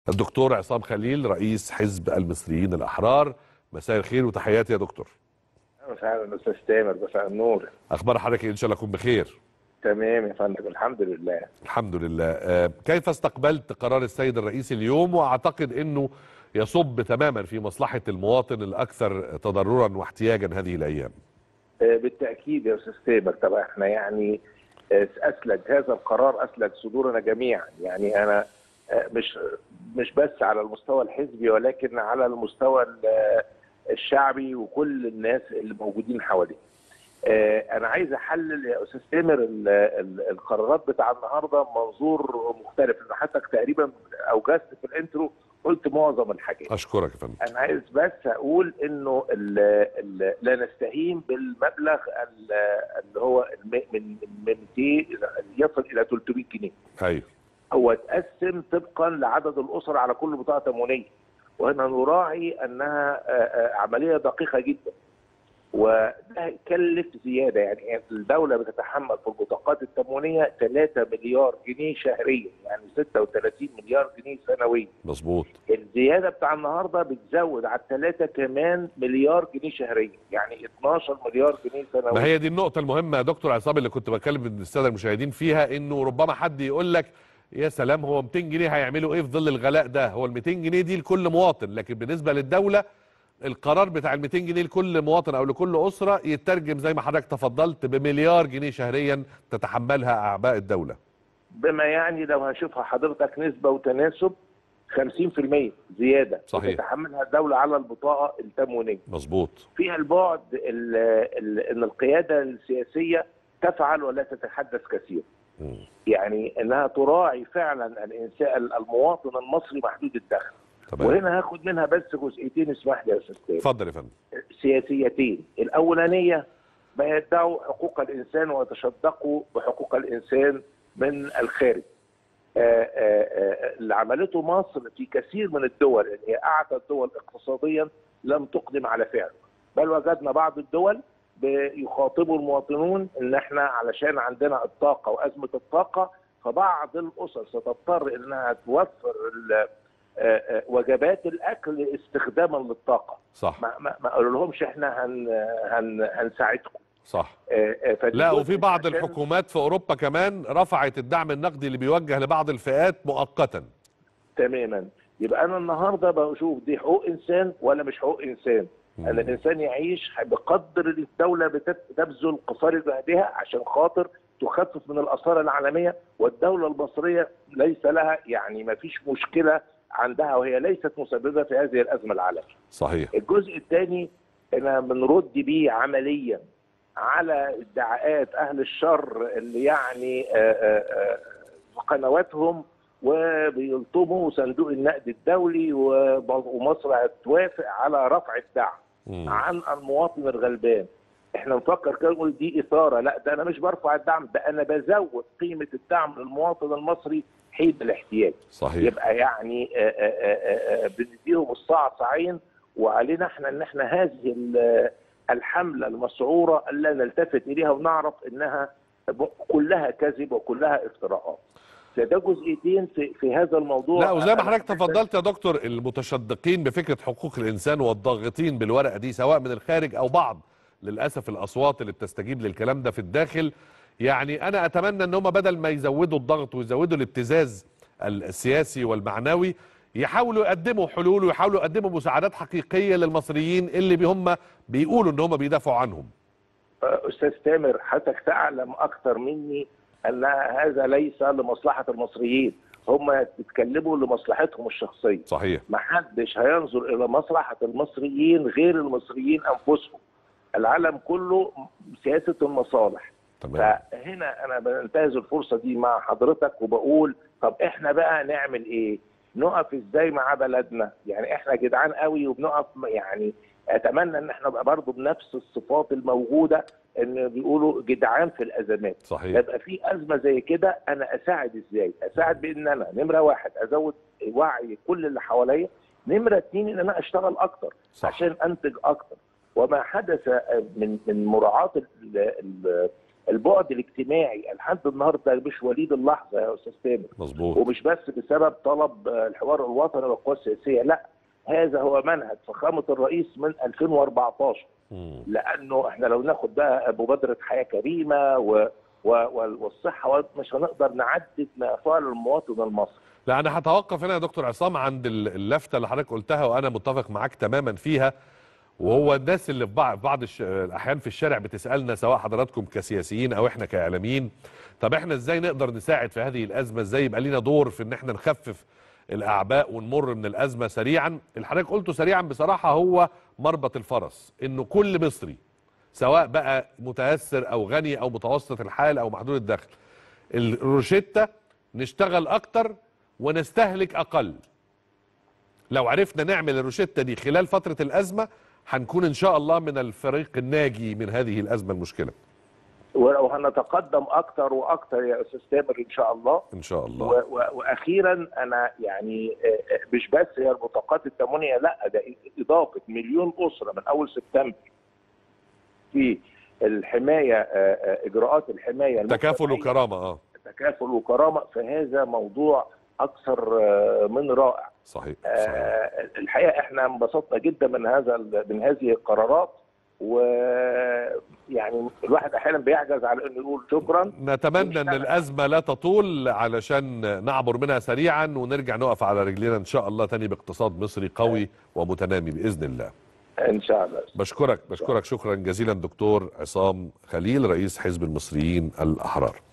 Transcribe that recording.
الدكتور عصام خليل رئيس حزب المصريين الأحرار مساء الخير وتحياتي يا دكتور وسهلا استاذ تامر مساء النور أخبار حضرتك إيه؟ إن شاء الله أكون بخير تمام يا فندم الحمد لله الحمد لله آه، كيف استقبلت قرار السيد الرئيس اليوم وأعتقد أنه يصب تماما في مصلحة المواطن الأكثر تضررا واحتياجا هذه الأيام آه، بالتاكيد يا استاذ تامر طبعا احنا يعني آه، اسلج هذا القرار اسلج صدورنا جميعا يعني انا آه، مش مش بس على المستوى الحزبي ولكن على المستوى ال- آه، الشعبي وكل الناس اللي موجودين حواليه آه، انا عايز احلل يا استاذ تامر ال- ال- القرارات بتاع النهارده منظور مختلف لأن حضرتك تقريبا اوجزت في الانترو قلت معظم الحاجات أشكرك يا فندم انا عايز بس اقول انه ال ال لا نستهين بالمبلغ ال- اللي هو الم- من من 200 إلى- يصل الى 300 جنيه أيوه هو اتقسم طبقا لعدد الاسر على كل بطاقه تموينيه وهنا نراعي انها آه، آه، عمليه دقيقه جدا وده كلف زياده يعني الدوله بتتحمل في البطاقات التموينيه 3 مليار جنيه شهريا يعني 36 مليار جنيه سنويا مظبوط الزياده بتاع النهارده بتزود على الثلاثه كمان مليار جنيه شهريا يعني 12 مليار جنيه سنويا ما هي دي النقطة المهمة يا دكتور عصام اللي كنت بتكلم السادة المشاهدين فيها انه ربما حد يقول لك يا سلام هو 200 جنيه هيعملوا ايه في ظل الغلاء ده؟ هو ال 200 جنيه دي لكل مواطن لكن بالنسبة للدولة القرار بتاع ال 200 جنيه لكل مواطن او لكل اسرة يترجم زي ما حضرتك تفضلت بمليار جنيه شهريا تتحملها اعباء الدولة. بما يعني لو هشوفها حضرتك نسبه وتناسب 50% زياده صحيح. بتتحملها الدوله على البطاقه التموينيه مظبوط فيها البعد ال ال ان القياده السياسيه تفعل ولا تتحدث كثيرا مم. يعني انها تراعي فعلا الانسان المواطن المصري محدود الدخل تمام وهنا هاخد منها بس جزئيتين اسمح لي يا استاذ تامر. اتفضل يا فندم. سياسيتين الاولانيه بيدعوا حقوق الانسان ويتشدقوا بحقوق الانسان من الخارج آه، آه، آه، اللي عملته مصر في كثير من الدول اللي هي اعتى الدول اقتصاديا لم تقدم على فعله بل وجدنا بعض الدول بيخاطبوا المواطنون ان احنا علشان عندنا الطاقه وازمه الطاقه فبعض الاسر ستضطر انها توفر ال- آه، آه، وجبات الاكل استخداما للطاقه صح ما ما, ما قالوا لهمش احنا هن هن هنساعدكم صح آه، آه، فدي لا جزء وفي بعض عشان- الحكومات في اوروبا كمان رفعت الدعم النقدي اللي بيوجه لبعض الفئات مؤقتا. تماما يبقى انا النهارده بشوف دي حقوق انسان ولا مش حقوق انسان مم. ان الانسان يعيش بقدر اللي الدوله بتت- تبذل قصارى جهدها عشان خاطر تخفف من الاثار العالميه والدوله المصريه ليس لها يعني ما فيش مشكله عندها وهي ليست مسببه في هذه الازمه العالميه صحيح الجزء الثاني انا بنرد بيه عمليا على ادعاءات اهل الشر اللي يعني آه، آه، آه، قنواتهم وبيلطموا صندوق النقد الدولي وب- ومصر هتوافق على رفع الدعم مم. عن المواطن الغلبان احنا نفكر كده نقول دي اثاره لا ده انا مش برفع الدعم ده انا بزود قيمه الدعم للمواطن المصري حين الاحتياج صحيح يبقى يعني آه، آه، آه، آه، بنديهم الصعصعين وعلينا احنا ان احنا هذه ال- الحمله المسعوره الا نلتفت اليها ونعرف انها كلها كذب وكلها افتراءات. فده جزئيتين في في هذا الموضوع لا وزي ما أنا حضرتك بحب- تفضلت يا دكتور المتشدقين بفكره حقوق الانسان والضاغطين بالورقه دي سواء من الخارج او بعض للاسف الاصوات اللي بتستجيب للكلام ده في الداخل يعني انا اتمنى ان هم بدل ما يزودوا الضغط ويزودوا الابتزاز السياسي والمعنوي يحاولوا يقدموا حلول ويحاولوا يقدموا مساعدات حقيقيه للمصريين اللي بي- هم بيقولوا ان هم بيدافعوا عنهم استاذ تامر حضرتك تعلم اكثر مني ان هذا ليس لمصلحه المصريين هم بيتكلموا لمصلحتهم الشخصيه صحيح ما حدش هينظر الى مصلحه المصريين غير المصريين انفسهم العالم كله سياسه المصالح تمام فهنا انا بنتهز الفرصه دي مع حضرتك وبقول طب احنا بقى نعمل ايه نقف ازاي مع بلدنا يعني احنا جدعان قوي وبنقف يعني اتمنى ان احنا نبقى برضه بنفس الصفات الموجوده ان بيقولوا جدعان في الازمات صحيح يبقى في ازمه زي كده انا اساعد ازاي؟ اساعد بان انا نمره واحد ازود وعي كل اللي حواليا، نمره اثنين ان انا اشتغل اكتر صح عشان انتج اكتر وما حدث من من مراعاه ال- ال- البعد الاجتماعي لحد النهارده مش وليد اللحظه يا استاذ تامر مظبوط ومش بس بسبب طلب آه، الحوار الوطني والقوى السياسيه لا هذا هو منهج فخامه الرئيس من 2014 مم. لانه احنا لو ناخد بقى مبادره حياه كريمه و و وال- والصحه مش هنقدر نعدد ما يفعل المواطن المصري لا انا هتوقف هنا يا دكتور عصام عند ال- اللفته اللي حضرتك قلتها وانا متفق معاك تماما فيها وهو الناس اللي في بعض بعض الش- الاحيان في الشارع بتسالنا سواء حضراتكم كسياسيين او احنا كاعلاميين طب احنا ازاي نقدر نساعد في هذه الازمه ازاي يبقى لينا دور في ان احنا نخفف الاعباء ونمر من الازمه سريعا اللي حضرتك قلته سريعا بصراحه هو مربط الفرس انه كل مصري سواء بقى متاثر او غني او متوسط الحال او محدود الدخل الروشتة نشتغل اكتر ونستهلك اقل لو عرفنا نعمل الروشتة دي خلال فترة الازمة هنكون ان شاء الله من الفريق الناجي من هذه الازمة المشكلة ولو هنتقدم اكتر واكتر يا استاذ تامر ان شاء الله ان شاء و الله و واخيرا انا يعني آه، آه، مش بس هي البطاقات التموينيه لا ده اضافه مليون اسره من اول سبتمبر في الحمايه آه، آه، اجراءات الحمايه تكافل المجتمعية، وكرامة اه تكافل وكرامه فهذا موضوع اكثر آه، من رائع صحيح صحيح آه، الحقيقه احنا انبسطنا جدا من هذا ال- من هذه القرارات ويعني الواحد احيانا بيعجز على انه يقول شكرا نتمنى ان ونشتغل. الازمه لا تطول علشان نعبر منها سريعا ونرجع نقف على رجلينا ان شاء الله تاني باقتصاد مصري قوي ومتنامي باذن الله ان شاء الله بشكرك بشكرك شكرا جزيلا دكتور عصام خليل رئيس حزب المصريين الاحرار